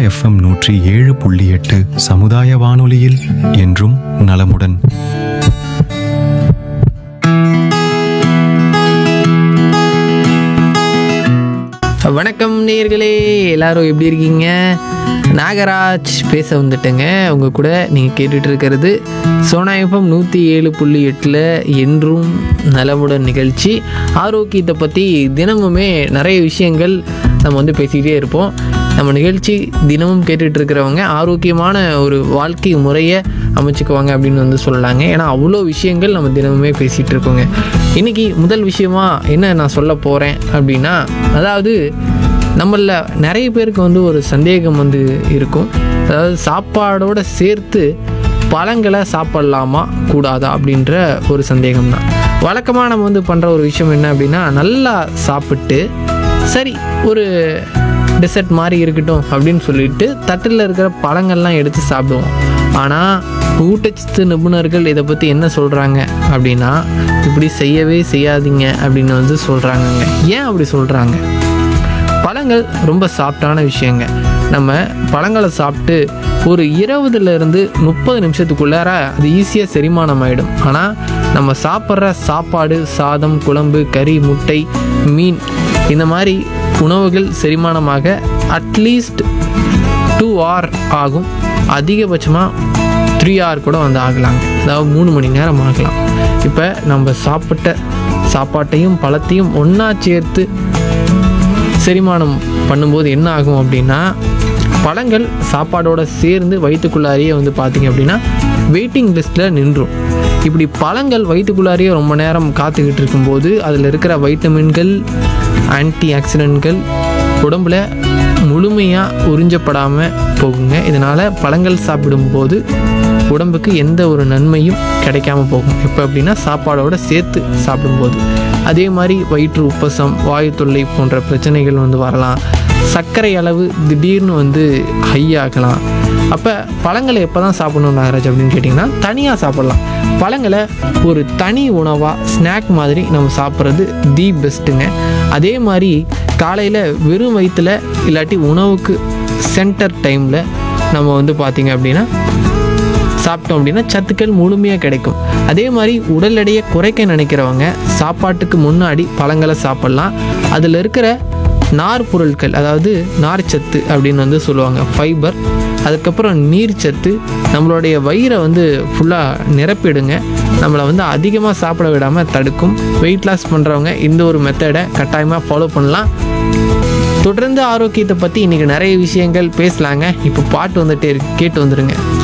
FM நூற்றி ஏழு புள்ளி எட்டு சமுதாய வானொலியில் என்றும் நலமுடன் வணக்கம் நேயர்களே எல்லாரும் எப்படி இருக்கீங்க நாகராஜ் பேச வந்துட்டேங்க உங்கள் கூட நீங்கள் கேட்டுட்டு இருக்கிறது சோனா எஃப்எம் நூற்றி ஏழு புள்ளி எட்டில் என்றும் நலமுடன் நிகழ்ச்சி ஆரோக்கியத்தை பற்றி தினமுமே நிறைய விஷயங்கள் நம்ம வந்து பேசிக்கிட்டே இருப்போம் நம்ம நிகழ்ச்சி தினமும் கேட்டுட்டு இருக்கிறவங்க ஆரோக்கியமான ஒரு வாழ்க்கை முறையை அமைச்சுக்குவாங்க அப்படின்னு வந்து சொல்லலாங்க ஏன்னா அவ்வளோ விஷயங்கள் நம்ம தினமுமே பேசிகிட்டு இருக்கோங்க இன்றைக்கி முதல் விஷயமா என்ன நான் சொல்ல போகிறேன் அப்படின்னா அதாவது நம்மள நிறைய பேருக்கு வந்து ஒரு சந்தேகம் வந்து இருக்கும் அதாவது சாப்பாடோட சேர்த்து பழங்களை சாப்பிட்லாமா கூடாதா அப்படின்ற ஒரு சந்தேகம் தான் வழக்கமாக நம்ம வந்து பண்ணுற ஒரு விஷயம் என்ன அப்படின்னா நல்லா சாப்பிட்டு சரி ஒரு டெசர்ட் மாதிரி இருக்கட்டும் அப்படின்னு சொல்லிட்டு தட்டில் இருக்கிற பழங்கள்லாம் எடுத்து சாப்பிடுவோம் ஆனால் ஊட்டச்சத்து நிபுணர்கள் இதை பற்றி என்ன சொல்கிறாங்க அப்படின்னா இப்படி செய்யவே செய்யாதீங்க அப்படின்னு வந்து சொல்கிறாங்கங்க ஏன் அப்படி சொல்கிறாங்க பழங்கள் ரொம்ப சாஃப்டான விஷயங்க நம்ம பழங்களை சாப்பிட்டு ஒரு இருபதுலேருந்து முப்பது நிமிஷத்துக்குள்ளார அது ஈஸியாக செரிமானம் ஆகிடும் ஆனால் நம்ம சாப்பிட்ற சாப்பாடு சாதம் குழம்பு கறி முட்டை மீன் இந்த மாதிரி உணவுகள் செரிமானமாக அட்லீஸ்ட் டூ hour ஆகும் அதிகபட்சமாக த்ரீ hour கூட வந்து ஆகலாங்க அதாவது மூணு மணி நேரம் ஆகலாம் இப்போ நம்ம சாப்பிட்ட சாப்பாட்டையும் பழத்தையும் ஒன்றா சேர்த்து செரிமானம் பண்ணும்போது என்ன ஆகும் அப்படின்னா பழங்கள் சாப்பாடோட சேர்ந்து வயிற்றுக்குள்ளாரியே வந்து பார்த்தீங்க அப்படின்னா வெயிட்டிங் லிஸ்ட்டில் நின்றும் இப்படி பழங்கள் வயிற்றுக்குள்ளாரியே ரொம்ப நேரம் காத்துக்கிட்டு இருக்கும்போது அதில் இருக்கிற வைட்டமின்கள் ஆன்டி ஆக்சிடென்ட்கள் உடம்புல முழுமையாக உறிஞ்சப்படாமல் போகுங்க இதனால் பழங்கள் சாப்பிடும்போது உடம்புக்கு எந்த ஒரு நன்மையும் கிடைக்காம போகும் எப்போ அப்படின்னா சாப்பாடோட சேர்த்து சாப்பிடும்போது அதே மாதிரி வயிற்று உப்பசம் வாயு தொல்லை போன்ற பிரச்சனைகள் வந்து வரலாம் சர்க்கரை அளவு திடீர்னு வந்து ஹை ஆகலாம் அப்போ பழங்களை எப்போ தான் சாப்பிடணும் நாகராஜ் அப்படின்னு கேட்டிங்கன்னா தனியாக சாப்பிட்லாம் பழங்களை ஒரு தனி உணவாக ஸ்நாக் மாதிரி நம்ம சாப்பிட்றது தி பெஸ்ட்டுங்க அதே மாதிரி காலையில் வெறும் வயிற்றில் இல்லாட்டி உணவுக்கு சென்டர் டைமில் நம்ம வந்து பார்த்திங்க அப்படின்னா சாப்பிட்டோம் அப்படின்னா சத்துக்கள் முழுமையாக கிடைக்கும் அதே மாதிரி உடல் எடையை குறைக்க நினைக்கிறவங்க சாப்பாட்டுக்கு முன்னாடி பழங்களை சாப்பிட்லாம் அதில் இருக்கிற நார் பொருட்கள் அதாவது நார்ச்சத்து அப்படின்னு வந்து சொல்லுவாங்க ஃபைபர் அதுக்கப்புறம் நீர்ச்சத்து நம்மளுடைய வயிறை வந்து ஃபுல்லாக நிரப்பிடுங்க நம்மளை வந்து அதிகமாக சாப்பிட விடாமல் தடுக்கும் வெயிட் லாஸ் பண்ணுறவங்க இந்த ஒரு மெத்தடை கட்டாயமாக ஃபாலோ பண்ணலாம் தொடர்ந்து ஆரோக்கியத்தை பற்றி இன்றைக்கி நிறைய விஷயங்கள் பேசலாங்க இப்போ பாட்டு வந்துட்டே இருக்கு கேட்டு வந்துடுங்க